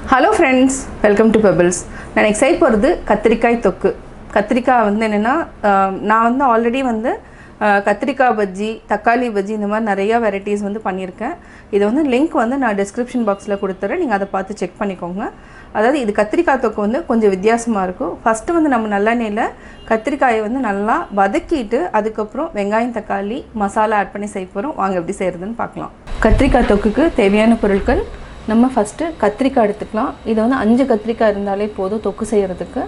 hello friends welcome to Pebbles நான் next side போகிறது கத்திரிக்காய் தொக்கு கத்திரிக்காய் வந்து என்னென்னா நான் வந்து ஆல்ரெடி வந்து ஆஹ், கத்திரிக்காய் பஜ்ஜி தக்காளி பஜ்ஜி இந்த மாதிரி நிறையா வெரைட்டிஸ் வந்து பண்ணியிருக்கேன் இது வந்து லிங்க் வந்து நான் டிஸ்கிரிப்ஷன் பாக்ஸில் கொடுத்துறேன் நீங்கள் அதை பார்த்து செக் பண்ணிக்கோங்க அதாவது இது கத்திரிக்காய் தொக்கு வந்து கொஞ்சம் வித்தியாசமாக இருக்கும் ஃபஸ்ட்டு வந்து நம்ம நல்லெண்ணெயில் கத்திரிக்காயை வந்து நல்லா வதக்கிட்டு அதுக்கப்புறம் வெங்காயம் தக்காளி மசாலா ஆட் பண்ணி செய்ய போகிறோம் வாங்க எப்படி செய்கிறதுன்னு பார்க்கலாம் கத்திரிக்காய் தொக்குக்கு தேவையான பொருட்கள் நம்ம ஃபஸ்ட்டு கத்திரிக்காய் எடுத்துக்கலாம் இது வந்து அஞ்சு கத்திரிக்காய் இருந்தாலே போதும் தொக்கு செய்கிறதுக்கு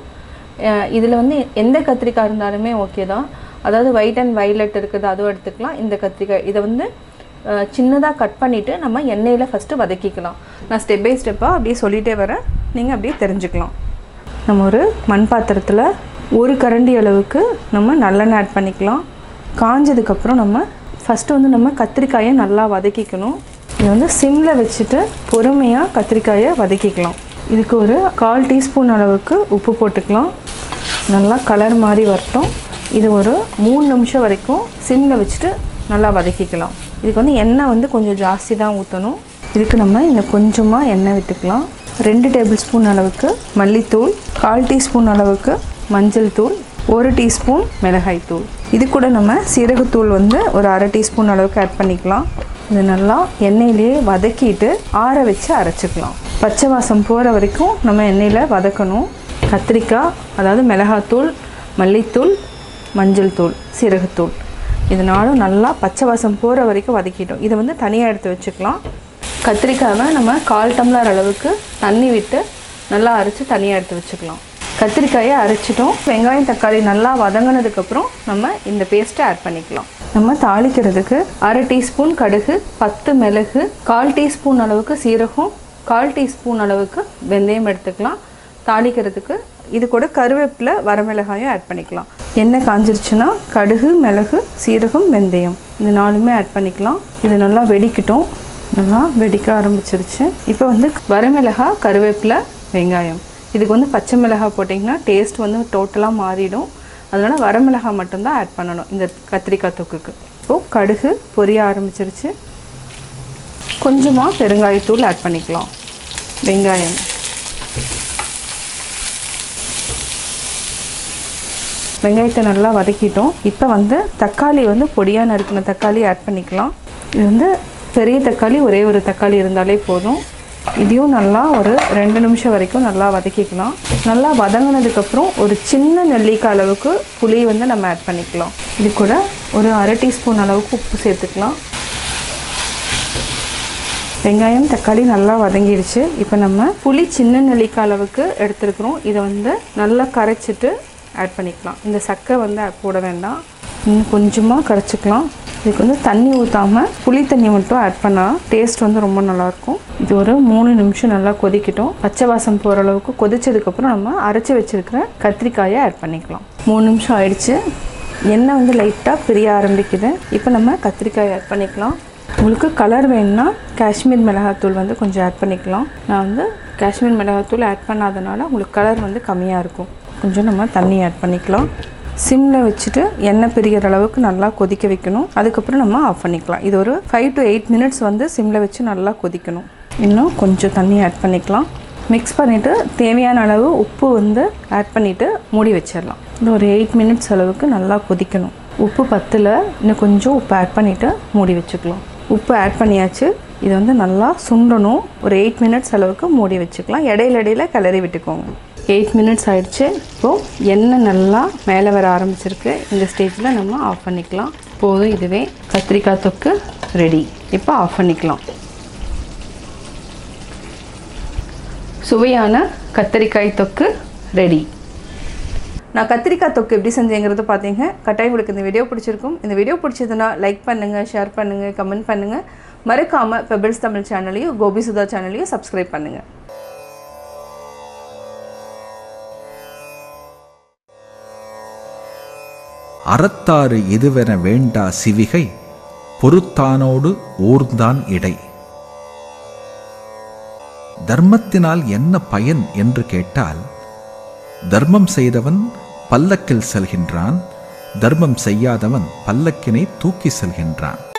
இதில் வந்து எந்த கத்திரிக்காய் இருந்தாலுமே ஓகே தான் அதாவது ஒயிட் அண்ட் வைலட் இருக்குது அதுவும் எடுத்துக்கலாம் இந்த கத்திரிக்காய் இதை வந்து சின்னதாக கட் பண்ணிவிட்டு நம்ம எண்ணெயில் ஃபஸ்ட்டு வதக்கிக்கலாம் நான் ஸ்டெப் பை ஸ்டெப்பாக அப்படியே சொல்லிகிட்டே வரேன் நீங்கள் அப்படியே தெரிஞ்சுக்கலாம் நம்ம ஒரு மண் பாத்திரத்தில் ஒரு கரண்டி அளவுக்கு நம்ம நல்லெண்ணெய் ஆட் பண்ணிக்கலாம் காஞ்சதுக்கப்புறம் நம்ம ஃபஸ்ட்டு வந்து நம்ம கத்திரிக்காயை நல்லா வதக்கிக்கணும் இது வந்து சிம்மில் வச்சுட்டு பொறுமையாக கத்திரிக்காயை வதக்கிக்கலாம் இதுக்கு ஒரு கால் டீஸ்பூன் அளவுக்கு உப்பு போட்டுக்கலாம் நல்லா கலர் மாதிரி வரட்டும் இது ஒரு மூணு நிமிஷம் வரைக்கும் சிம்மில் வச்சுட்டு நல்லா வதக்கிக்கலாம் இதுக்கு வந்து எண்ணெய் வந்து கொஞ்சம் ஜாஸ்தி தான் ஊற்றணும் இதுக்கு நம்ம இந்த கொஞ்சமாக எண்ணெய் விட்டுக்கலாம் ரெண்டு டேபிள் ஸ்பூன் அளவுக்கு மல்லித்தூள் கால் டீஸ்பூன் அளவுக்கு மஞ்சள் தூள் ஒரு டீஸ்பூன் மிளகாய் தூள் இது கூட நம்ம சீரகத்தூள் வந்து ஒரு அரை டீஸ்பூன் அளவுக்கு ஆட் பண்ணிக்கலாம் இது நல்லா எண்ணெயிலேயே வதக்கிட்டு ஆற வச்சு அரைச்சிக்கலாம் பச்சை வாசம் போகிற வரைக்கும் நம்ம எண்ணெயில் வதக்கணும் கத்திரிக்காய் அதாவது மிளகாத்தூள் மல்லித்தூள் மஞ்சள் தூள் சீரகத்தூள் இதனாலும் நல்லா பச்சை வாசம் போகிற வரைக்கும் வதக்கிட்டோம் இதை வந்து தனியாக எடுத்து வச்சுக்கலாம் கத்திரிக்காவை நம்ம கால் டம்ளர் அளவுக்கு தண்ணி விட்டு நல்லா அரைச்சி தனியாக எடுத்து வச்சுக்கலாம் கத்திரிக்காயை அரைச்சிட்டோம் வெங்காயம் தக்காளி நல்லா வதங்கினதுக்கப்புறம் நம்ம இந்த பேஸ்ட்டை ஆட் பண்ணிக்கலாம் நம்ம தாளிக்கிறதுக்கு அரை டீஸ்பூன் கடுகு பத்து மிளகு கால் டீஸ்பூன் அளவுக்கு சீரகம் கால் டீஸ்பூன் அளவுக்கு வெந்தயம் எடுத்துக்கலாம் தாளிக்கிறதுக்கு இது கூட கருவேப்பிலை வரமிளகாயும் ஆட் பண்ணிக்கலாம் எண்ணெய் காஞ்சிருச்சுன்னா கடுகு மிளகு சீரகம் வெந்தயம் இது நாலுமே ஆட் பண்ணிக்கலாம் இது நல்லா வெடிக்கட்டும் நல்லா வெடிக்க ஆரம்பிச்சிருச்சு இப்போ வந்து வரமிளகா கருவேப்பிலை வெங்காயம் இதுக்கு வந்து பச்சை மிளகாய் போட்டிங்கன்னா டேஸ்ட் வந்து டோட்டலாக மாறிடும் அதனால் வரமிளகாய் மட்டும்தான் ஆட் பண்ணணும் இந்த கத்திரிக்காய் தொக்குக்கு இப்போது கடுகு பொரிய ஆரம்பிச்சிருச்சு கொஞ்சமாக பெருங்காயத்தூள் ஆட் பண்ணிக்கலாம் வெங்காயம் வெங்காயத்தை நல்லா வதக்கிட்டோம் இப்போ வந்து தக்காளி வந்து பொடியாக நறுக்கின தக்காளி ஆட் பண்ணிக்கலாம் இது வந்து பெரிய தக்காளி ஒரே ஒரு தக்காளி இருந்தாலே போதும் இதையும் நல்லா ஒரு ரெண்டு நிமிஷம் வரைக்கும் நல்லா வதக்கிக்கலாம் நல்லா வதங்கினதுக்கப்புறம் ஒரு சின்ன நெல்லிக்காய் அளவுக்கு புளி வந்து நம்ம ஆட் பண்ணிக்கலாம் இது கூட ஒரு அரை டீஸ்பூன் அளவுக்கு உப்பு சேர்த்துக்கலாம் வெங்காயம் தக்காளி நல்லா வதங்கிடுச்சு இப்போ நம்ம புளி சின்ன நெல்லிக்காய் அளவுக்கு எடுத்துருக்குறோம் இதை வந்து நல்லா கரைச்சிட்டு ஆட் பண்ணிக்கலாம் இந்த சக்கை வந்து போட வேண்டாம் இன்னும் கொஞ்சமாக கரைச்சிக்கலாம் இதுக்கு வந்து தண்ணி ஊற்றாமல் புளி தண்ணி மட்டும் ஆட் பண்ணால் டேஸ்ட் வந்து ரொம்ப நல்லாயிருக்கும் இது ஒரு மூணு நிமிஷம் நல்லா கொதிக்கட்டும் பச்சை வாசம் போகிற அளவுக்கு கொதிச்சதுக்கப்புறம் நம்ம அரைச்சி வச்சுருக்கிற கத்திரிக்காயை ஆட் பண்ணிக்கலாம் மூணு நிமிஷம் ஆயிடுச்சு எண்ணெய் வந்து லைட்டாக பிரிய ஆரம்பிக்குது இப்போ நம்ம கத்திரிக்காயை ஆட் பண்ணிக்கலாம் உங்களுக்கு கலர் வேணும்னா காஷ்மீர் மிளகாத்தூள் வந்து கொஞ்சம் ஆட் பண்ணிக்கலாம் நான் வந்து காஷ்மீர் மிளகாத்தூள் ஆட் பண்ணாதனால உங்களுக்கு கலர் வந்து கம்மியாக இருக்கும் கொஞ்சம் நம்ம தண்ணி ஆட் பண்ணிக்கலாம் சிம்மில் வச்சுட்டு எண்ணெய் பிரிகிற அளவுக்கு நல்லா கொதிக்க வைக்கணும் அதுக்கப்புறம் நம்ம ஆஃப் பண்ணிக்கலாம் இது ஒரு ஃபைவ் டு எயிட் மினிட்ஸ் வந்து சிம்மில் வச்சு நல்லா கொதிக்கணும் இன்னும் கொஞ்சம் தண்ணி ஆட் பண்ணிக்கலாம் மிக்ஸ் பண்ணிவிட்டு தேவையான அளவு உப்பு வந்து ஆட் பண்ணிவிட்டு மூடி வச்சிடலாம் இது ஒரு எயிட் மினிட்ஸ் அளவுக்கு நல்லா கொதிக்கணும் உப்பு பத்தில் இன்னும் கொஞ்சம் உப்பு ஆட் பண்ணிவிட்டு மூடி வச்சுக்கலாம் உப்பு ஆட் பண்ணியாச்சு இது வந்து நல்லா சுண்டணும் ஒரு எயிட் மினிட்ஸ் அளவுக்கு மூடி வச்சுக்கலாம் இடையில இடையில கிளறி விட்டுக்கோங்க எயிட் மினிட்ஸ் ஆயிடுச்சு இப்போது எண்ணெய் நல்லா மேலே வர ஆரம்பிச்சிருக்கு இந்த ஸ்டேஜில் நம்ம ஆஃப் பண்ணிக்கலாம் போதும் இதுவே கத்திரிக்காய் தொக்கு ரெடி இப்போ ஆஃப் பண்ணிக்கலாம் சுவையான கத்திரிக்காய் தொக்கு ரெடி நான் கத்திரிக்காய் தொக்கு எப்படி செஞ்சேங்கிறத பார்த்தீங்க கட்டாயம் உங்களுக்கு இந்த வீடியோ பிடிச்சிருக்கும் இந்த வீடியோ பிடிச்சதுன்னா லைக் பண்ணுங்கள் ஷேர் பண்ணுங்கள் கமெண்ட் பண்ணுங்கள் மறக்காமல் பெபிள்ஸ் தமிழ் சேனலையும் கோபி சுதா சேனலையும் சப்ஸ்கிரைப் பண்ணுங்கள் அறத்தாறு எதுவென வேண்டா சிவிகை பொறுத்தானோடு ஊர்ந்தான் இடை தர்மத்தினால் என்ன பயன் என்று கேட்டால் தர்மம் செய்தவன் பல்லக்கில் செல்கின்றான் தர்மம் செய்யாதவன் பல்லக்கினை தூக்கி செல்கின்றான்